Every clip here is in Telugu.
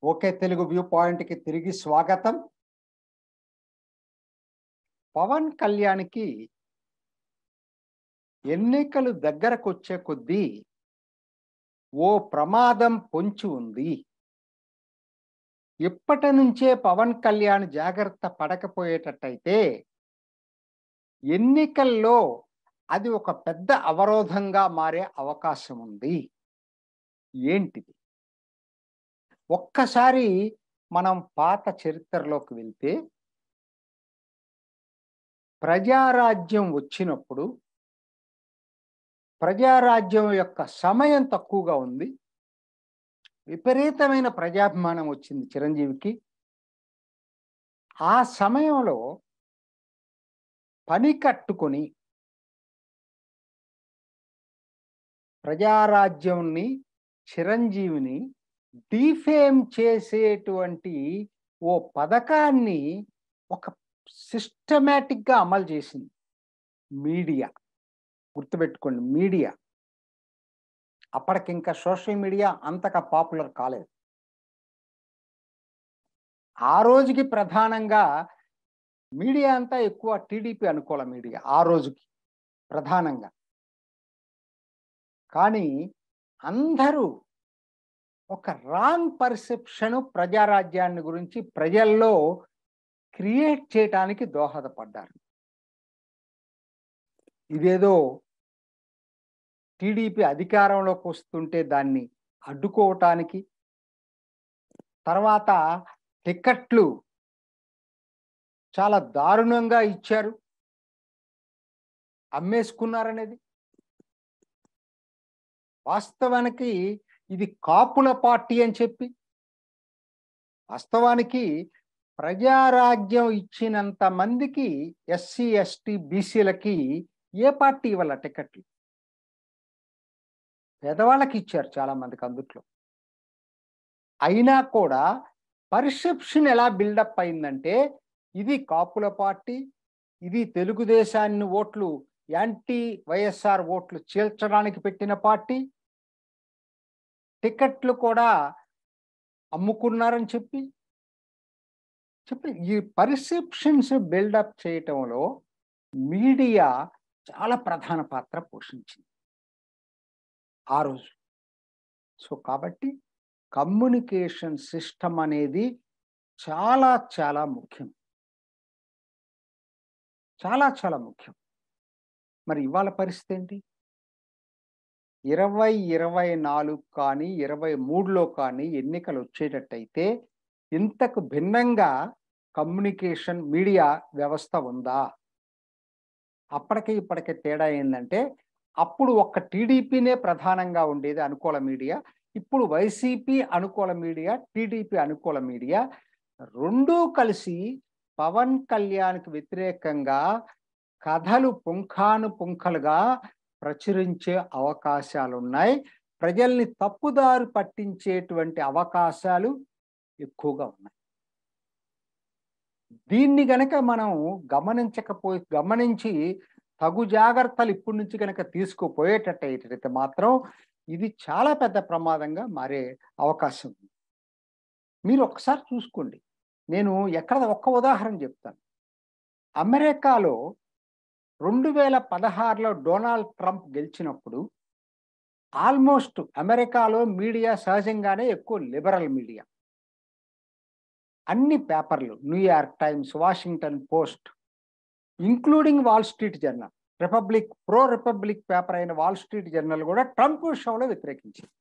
ఓకే తెలుగు వ్యూ పాయింట్కి తిరిగి స్వాగతం పవన్ కళ్యాణ్కి ఎన్నికలు దగ్గరకు వచ్చే కొద్దీ ఓ ప్రమాదం పొంచి ఉంది ఇప్పటి నుంచే పవన్ కళ్యాణ్ జాగ్రత్త పడకపోయేటట్టయితే ఎన్నికల్లో అది ఒక పెద్ద అవరోధంగా మారే అవకాశం ఉంది ఏంటిది ఒక్కసారి మనం పాత చరిత్రలోకి వెళ్తే ప్రజారాజ్యం వచ్చినప్పుడు ప్రజారాజ్యం యొక్క సమయం తక్కువగా ఉంది విపరీతమైన ప్రజాభిమానం వచ్చింది చిరంజీవికి ఆ సమయంలో పని కట్టుకొని ప్రజారాజ్యంని చిరంజీవిని డిఫేమ్ చేసేటువంటి ఓ పథకాన్ని ఒక సిస్టమేటిక్గా అమలు చేసింది మీడియా గుర్తుపెట్టుకోండి మీడియా అప్పటికి ఇంకా సోషల్ మీడియా అంతగా పాపులర్ కాలేదు ఆ రోజుకి ప్రధానంగా మీడియా అంతా ఎక్కువ టీడీపీ అనుకూల మీడియా ఆ రోజుకి ప్రధానంగా కానీ అందరూ ఒక రాంగ్ పర్సెప్షన్ ప్రజారాజ్యాన్ని గురించి ప్రజల్లో క్రియేట్ చేయటానికి దోహదపడ్డారు ఇదేదో టీడీపీ అధికారంలోకి వస్తుంటే దాన్ని అడ్డుకోవటానికి తర్వాత టికెట్లు చాలా దారుణంగా ఇచ్చారు అమ్మేసుకున్నారనేది వాస్తవానికి ఇది కాపుల పార్టీ అని చెప్పి వాస్తవానికి ప్రజారాజ్యం ఇచ్చినంత మందికి ఎస్సీ ఎస్టీ బీసీలకి ఏ పార్టీ ఇవ్వాల టికెట్లు పేదవాళ్ళకి ఇచ్చారు చాలా మందికి అందుట్లో అయినా కూడా పర్సెప్షన్ ఎలా బిల్డప్ అయిందంటే ఇది కాపుల పార్టీ ఇది తెలుగుదేశాన్ని ఓట్లు యాంటీ వైఎస్ఆర్ ఓట్లు చీల్చడానికి పెట్టిన పార్టీ టికెట్లు కూడా అమ్ముకున్నారని చెప్పి చెప్పి ఈ పర్సెప్షన్స్ బిల్డప్ చేయటంలో మీడియా చాలా ప్రధాన పాత్ర పోషించింది ఆ రోజు సో కాబట్టి కమ్యూనికేషన్ సిస్టమ్ అనేది చాలా చాలా ముఖ్యం చాలా చాలా ముఖ్యం మరి ఇవాళ పరిస్థితి ఏంటి ఇరవై ఇరవై నాలుగు కానీ ఇరవై మూడులో కానీ ఎన్నికలు వచ్చేటట్టయితే ఇంతకు భిన్నంగా కమ్యూనికేషన్ మీడియా వ్యవస్థ ఉందా అప్పటికి ఇప్పటికే తేడా ఏంటంటే అప్పుడు ఒక్క టీడీపీనే ప్రధానంగా ఉండేది అనుకూల మీడియా ఇప్పుడు వైసీపీ అనుకూల మీడియా టీడీపీ అనుకూల మీడియా రెండూ కలిసి పవన్ కళ్యాణ్కి వ్యతిరేకంగా కథలు పుంఖాను పుంఖలుగా ప్రచురించే అవకాశాలు ఉన్నాయి ప్రజల్ని తప్పుదారి పట్టించేటువంటి అవకాశాలు ఎక్కువగా ఉన్నాయి దీన్ని గనక మనం గమనించకపోయి గమనించి తగు జాగ్రత్తలు ఇప్పటి నుంచి కనుక తీసుకుపోయేటట్టయితే మాత్రం ఇది చాలా పెద్ద ప్రమాదంగా మారే అవకాశం ఉంది మీరు ఒక్కసారి చూసుకోండి నేను ఎక్కడ ఒక్క ఉదాహరణ చెప్తాను అమెరికాలో రెండు వేల పదహారులో డొనాల్డ్ ట్రంప్ గెలిచినప్పుడు ఆల్మోస్ట్ అమెరికాలో మీడియా సహజంగానే ఎక్కువ లిబరల్ మీడియా అన్ని పేపర్లు New York Times Washington Post including Wall street Journal Republic pro Republic paper అయిన వాల్ స్ట్రీట్ జర్నల్ కూడా ట్రంప్ విషయంలో వ్యతిరేకించింది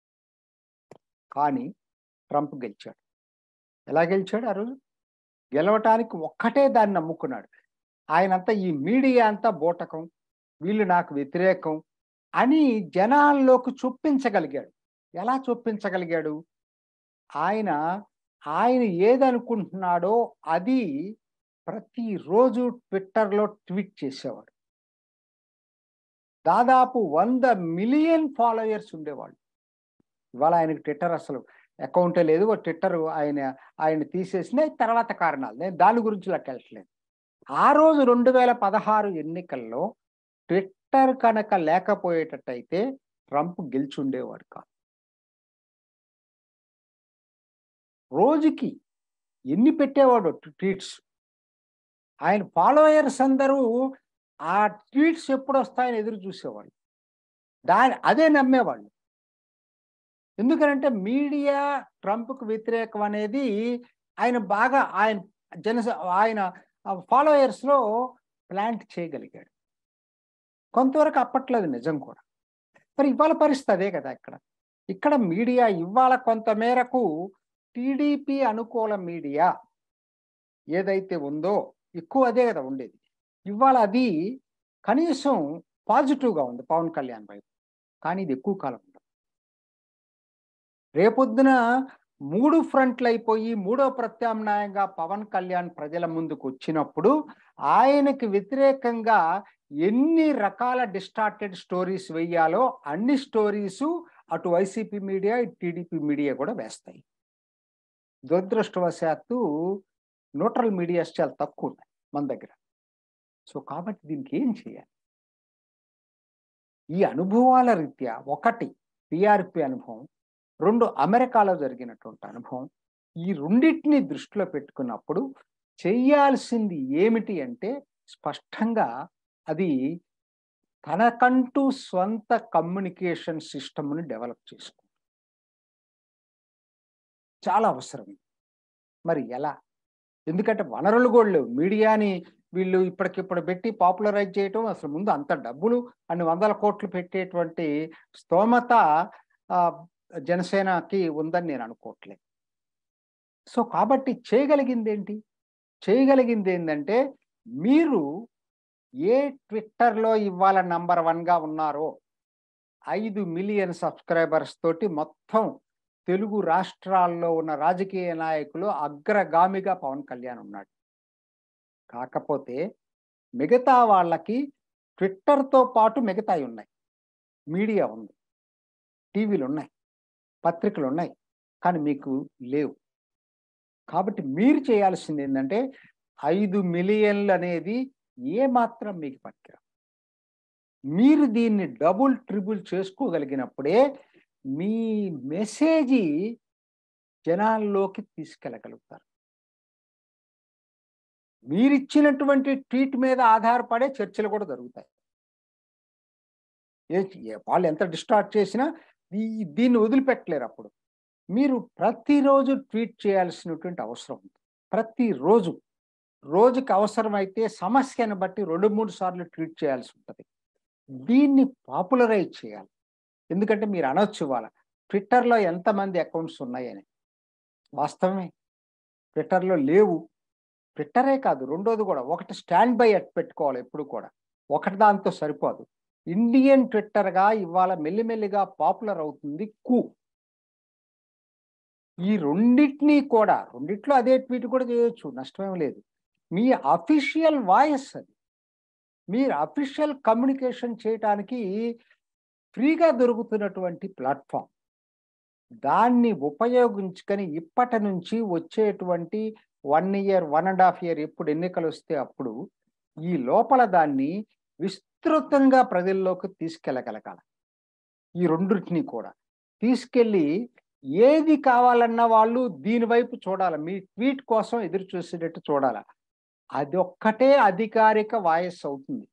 కానీ ట్రంప్ గెలిచాడు ఎలా గెలిచాడు ఆ రోజు గెలవటానికి ఒక్కటే దాన్ని నమ్ముకున్నాడు ఆయనంతా ఈ మీడియా అంతా బోటకం వీళ్ళు నాకు వ్యతిరేకం అని జనాల్లోకి చొప్పించగలిగాడు ఎలా చొప్పించగలిగాడు ఆయన ఆయన ఏదనుకుంటున్నాడో అది ప్రతిరోజు ట్విట్టర్లో ట్వీట్ చేసేవాడు దాదాపు వంద మిలియన్ ఫాలోయర్స్ ఉండేవాళ్ళు ఇవాళ ఆయనకి ట్విట్టర్ అసలు అకౌంటే లేదు ట్విట్టర్ ఆయన ఆయన తీసేసిన తర్వాత కారణాలు నేను దాని గురించి లెక్కెళ్ళట్లేదు ఆ రోజు రెండు వేల పదహారు ఎన్నికల్లో ట్విట్టర్ కనుక లేకపోయేటట్టయితే ట్రంప్ గెలిచుండేవాడు కాదు రోజుకి ఎన్ని పెట్టేవాడు ట్వీట్స్ ఆయన ఫాలోయర్స్ అందరూ ఆ ట్వీట్స్ ఎప్పుడు వస్తాయని ఎదురు చూసేవాళ్ళు దాని అదే నమ్మేవాళ్ళు ఎందుకనంటే మీడియా ట్రంప్కు వ్యతిరేకం అనేది ఆయన బాగా ఆయన జనస ఆయన ఫాలోయర్స్లో ప్లాంట్ చేయగలిగాడు కొంతవరకు అప్పట్లేదు నిజం కూడా మరి ఇవాళ పరిస్థితి అదే కదా ఇక్కడ ఇక్కడ మీడియా ఇవాళ కొంత మేరకు టీడీపీ అనుకూల మీడియా ఏదైతే ఉందో ఎక్కువ అదే కదా ఉండేది ఇవాళ అది కనీసం పాజిటివ్గా ఉంది పవన్ కళ్యాణ్ వైపు కానీ ఇది ఎక్కువ కాలం ఉండదు రేపొద్దున మూడు ఫ్రంట్లు అయిపోయి మూడో ప్రత్యామ్నాయంగా పవన్ కళ్యాణ్ ప్రజల ముందుకు వచ్చినప్పుడు ఆయనకి వ్యతిరేకంగా ఎన్ని రకాల డిస్టార్టెడ్ స్టోరీస్ వెయ్యాలో అన్ని స్టోరీసు అటు వైసీపీ మీడియా ఇటు టీడీపీ మీడియా కూడా వేస్తాయి దురదృష్టవశాత్తు న్యూట్రల్ మీడియాస్ చాలా తక్కువ ఉన్నాయి మన దగ్గర సో కాబట్టి దీనికి ఏం చేయాలి ఈ అనుభవాల రీత్యా ఒకటి టిఆర్పి అనుభవం రెండు అమెరికాలో జరిగినటువంటి అనుభవం ఈ రెండింటిని దృష్టిలో పెట్టుకున్నప్పుడు చేయాల్సింది ఏమిటి అంటే స్పష్టంగా అది తనకంటూ స్వంత కమ్యూనికేషన్ సిస్టమ్ని డెవలప్ చేసుకో చాలా అవసరం మరి ఎలా ఎందుకంటే వనరులు కూడా లేవు మీడియాని వీళ్ళు ఇప్పటికిప్పుడు పెట్టి పాపులరైజ్ చేయటం అసలు ముందు అంత డబ్బులు అన్ని వందల కోట్లు పెట్టేటువంటి స్తోమత జనసేనకి ఉందని నేను అనుకోవట్లేదు సో కాబట్టి చేయగలిగింది ఏంటి చేయగలిగింది ఏంటంటే మీరు ఏ ట్విట్టర్లో ఇవాళ నంబర్ వన్గా ఉన్నారో ఐదు మిలియన్ సబ్స్క్రైబర్స్ తోటి మొత్తం తెలుగు రాష్ట్రాల్లో ఉన్న రాజకీయ నాయకులు అగ్రగామిగా పవన్ కళ్యాణ్ ఉన్నాడు కాకపోతే మిగతా వాళ్ళకి ట్విట్టర్తో పాటు మిగతాయి ఉన్నాయి మీడియా ఉంది టీవీలు ఉన్నాయి పత్రికలు ఉన్నాయి కానీ మీకు లేవు కాబట్టి మీరు చేయాల్సింది ఏంటంటే ఐదు మిలియన్లు అనేది ఏమాత్రం మీకు పనికిరా మీరు దీన్ని డబుల్ ట్రిబుల్ చేసుకోగలిగినప్పుడే మీ మెసేజీ జనాల్లోకి తీసుకెళ్ళగలుగుతారు మీరిచ్చినటువంటి ట్వీట్ మీద ఆధారపడే చర్చలు కూడా జరుగుతాయి వాళ్ళు ఎంత డిస్టార్ట్ చేసినా ఈ దీన్ని వదిలిపెట్టలేరు అప్పుడు మీరు ప్రతిరోజు ట్వీట్ చేయాల్సినటువంటి అవసరం ఉంది ప్రతిరోజు రోజుకి అవసరమైతే సమస్యను బట్టి రెండు మూడు సార్లు ట్వీట్ చేయాల్సి ఉంటుంది దీన్ని పాపులరైజ్ చేయాలి ఎందుకంటే మీరు అనొచ్చు ఇవాళ ట్విట్టర్లో ఎంతమంది అకౌంట్స్ ఉన్నాయని వాస్తవమే ట్విట్టర్లో లేవు ట్విట్టరే కాదు రెండోది కూడా ఒకటి స్టాండ్ బై అట్ పెట్టుకోవాలి ఎప్పుడు కూడా ఒకటి దాంతో సరిపోదు ఇండియన్ ట్విట్టర్గా ఇవాళ మెల్లిమెల్లిగా పాపులర్ అవుతుంది కు ఈ రెండింటినీ కూడా రెండిట్లో అదే ట్వీట్ కూడా చేయొచ్చు నష్టమేం లేదు మీ అఫీషియల్ వాయిస్ అది మీరు అఫీషియల్ కమ్యూనికేషన్ చేయటానికి ఫ్రీగా దొరుకుతున్నటువంటి ప్లాట్ఫామ్ దాన్ని ఉపయోగించుకొని ఇప్పటి నుంచి వచ్చేటువంటి one year one and half year ఎప్పుడు ఎన్నికలు వస్తే అప్పుడు ఈ లోపల దాన్ని విస్తృతంగా ప్రజల్లోకి తీసుకెళ్ళగలగాల ఈ రెండింటిని కూడా తీసుకెళ్ళి ఏది కావాలన్న వాళ్ళు దీని వైపు చూడాలి మీ ట్వీట్ కోసం ఎదురు చూసేటట్టు చూడాలి అది ఒక్కటే అధికారిక వాయిస్ అవుతుంది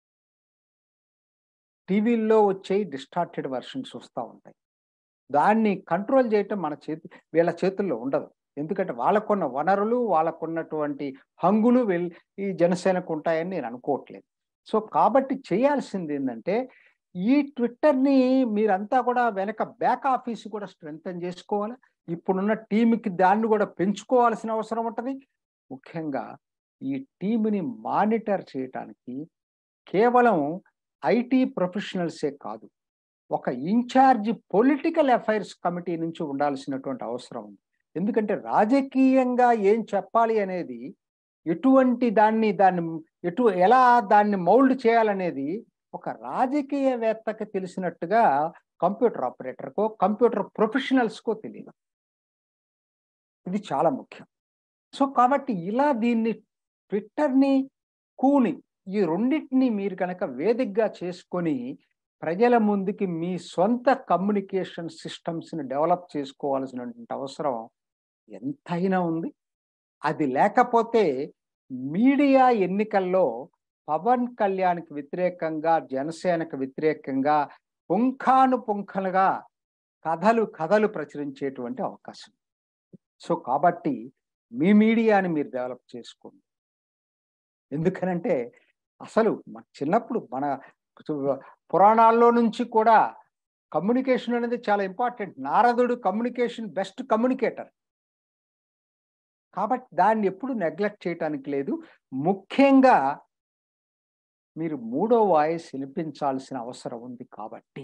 టీవీల్లో వచ్చే డిస్టార్టెడ్ వర్షన్స్ వస్తూ ఉంటాయి దాన్ని కంట్రోల్ చేయటం మన చేతి వీళ్ళ చేతుల్లో ఉండదు ఎందుకంటే వాళ్ళకున్న వనరులు వాళ్ళకున్నటువంటి హంగులు వీళ్ళు ఈ జనసేనకు ఉంటాయని నేను అనుకోవట్లేదు సో కాబట్టి చేయాల్సింది ఏంటంటే ఈ ట్విట్టర్ని మీరంతా కూడా వెనక బ్యాక్ ఆఫీస్ కూడా స్ట్రెంగ్తన్ చేసుకోవాలి ఇప్పుడున్న టీంకి దాన్ని కూడా పెంచుకోవాల్సిన అవసరం ఉంటుంది ముఖ్యంగా ఈ టీంని మానిటర్ చేయటానికి కేవలం ఐటీ ప్రొఫెషనల్సే కాదు ఒక ఇన్ఛార్జ్ పొలిటికల్ అఫైర్స్ కమిటీ నుంచి ఉండాల్సినటువంటి అవసరం ఉంది ఎందుకంటే రాజకీయంగా ఏం చెప్పాలి అనేది ఎటువంటి దాన్ని దాన్ని ఎటు ఎలా దాన్ని మౌల్డ్ చేయాలనేది ఒక రాజకీయవేత్తకి తెలిసినట్టుగా కంప్యూటర్ ఆపరేటర్కో కంప్యూటర్ ప్రొఫెషనల్స్కో తెలియదు ఇది చాలా ముఖ్యం సో కాబట్టి ఇలా దీన్ని ట్విట్టర్ని కూని ఈ రెండింటిని మీరు కనుక వేదికగా చేసుకొని ప్రజల ముందుకి మీ సొంత కమ్యూనికేషన్ సిస్టమ్స్ని డెవలప్ చేసుకోవాల్సినటువంటి అవసరం ఎంతైనా ఉంది అది లేకపోతే మీడియా ఎన్నికల్లో పవన్ కళ్యాణ్కి వ్యతిరేకంగా జనసేనకు వ్యతిరేకంగా పుంఖాను పుంఖలుగా కథలు కథలు ప్రచురించేటువంటి అవకాశం సో కాబట్టి మీ మీడియాని మీరు డెవలప్ చేసుకోండి ఎందుకనంటే అసలు మన చిన్నప్పుడు మన పురాణాల్లో నుంచి కూడా కమ్యూనికేషన్ అనేది చాలా ఇంపార్టెంట్ నారదుడు కమ్యూనికేషన్ బెస్ట్ కమ్యూనికేటర్ కాబట్టి దాన్ని ఎప్పుడు నెగ్లెక్ట్ చేయటానికి లేదు ముఖ్యంగా మీరు మూడో వాయిస్ వినిపించాల్సిన అవసరం ఉంది కాబట్టి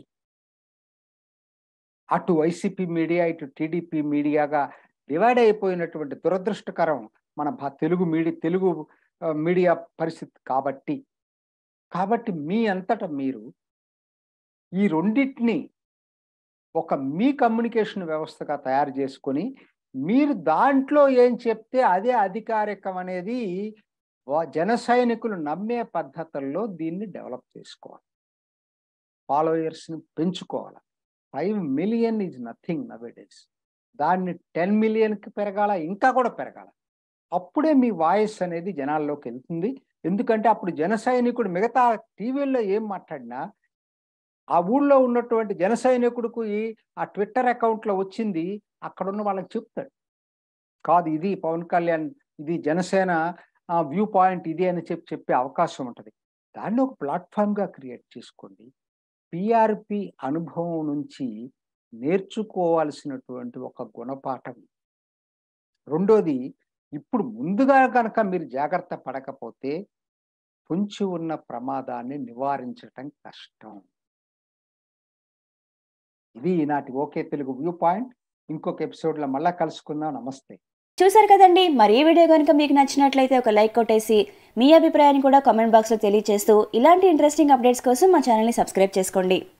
అటు వైసీపీ మీడియా ఇటు టీడీపీ మీడియాగా డివైడ్ అయిపోయినటువంటి దురదృష్టకరం మన భా తెలుగు మీడియా తెలుగు ఆ, మీడియా పరిస్థితి కాబట్టి కాబట్టి మీ అంతటా మీరు ఈ రెండింటిని ఒక మీ కమ్యూనికేషన్ వ్యవస్థగా తయారు చేసుకొని మీరు దాంట్లో ఏం చెప్తే అదే అధికారికం అనేది వా- జన సైనికులు నమ్మే పద్ధతుల్లో దీన్ని డెవలప్ చేసుకోవాలి ఫాలోయర్స్ని పెంచుకోవాలి ఫైవ్ మిలియన్ ఈజ్ నథింగ్ నవేడేస్ దాన్ని టెన్ మిలియన్కి పెరగాల ఇంకా కూడా పెరగాల అప్పుడే మీ వాయిస్ అనేది జనాల్లోకి వెళ్తుంది ఎందుకంటే అప్పుడు జన సైనికుడు మిగతా టీవీల్లో ఏం మాట్లాడినా ఆ ఊళ్ళో ఉన్నటువంటి జన సైనికుడికి ఆ ట్విట్టర్ అకౌంట్లో వచ్చింది అక్కడ ఉన్న వాళ్ళకి చెప్తాడు కాదు ఇది పవన్ కళ్యాణ్ ఇది జనసేన వ్యూ పాయింట్ ఇది అని చెప్పి చెప్పే అవకాశం ఉంటుంది దాన్ని ఒక ప్లాట్ఫామ్గా క్రియేట్ చేసుకోండి పిఆర్పి అనుభవం నుంచి నేర్చుకోవాల్సినటువంటి ఒక గుణపాఠం రెండోది ఇప్పుడు ముందుగా కనుక మీరు జాగ్రత్త పడకపోతే పొంచి ఉన్న ప్రమాదాన్ని నివారించటం కష్టం ఇది ఈనాటి ఓకే తెలుగు వ్యూ పాయింట్ ఇంకొక ఎపిసోడ్లో మళ్ళా కలుసుకుందాం నమస్తే చూసారు కదండి మరి ఈ వీడియో కనుక మీకు నచ్చినట్లయితే ఒక లైక్ కొట్టేసి మీ అభిప్రాయాన్ని కూడా కామెంట్ బాక్స్లో తెలియజేస్తూ ఇలాంటి ఇంట్రెస్టింగ్ అప్డేట్స్ కోసం మా ఛానల్ని సబ్స్క్రైబ్ చేసుకోండి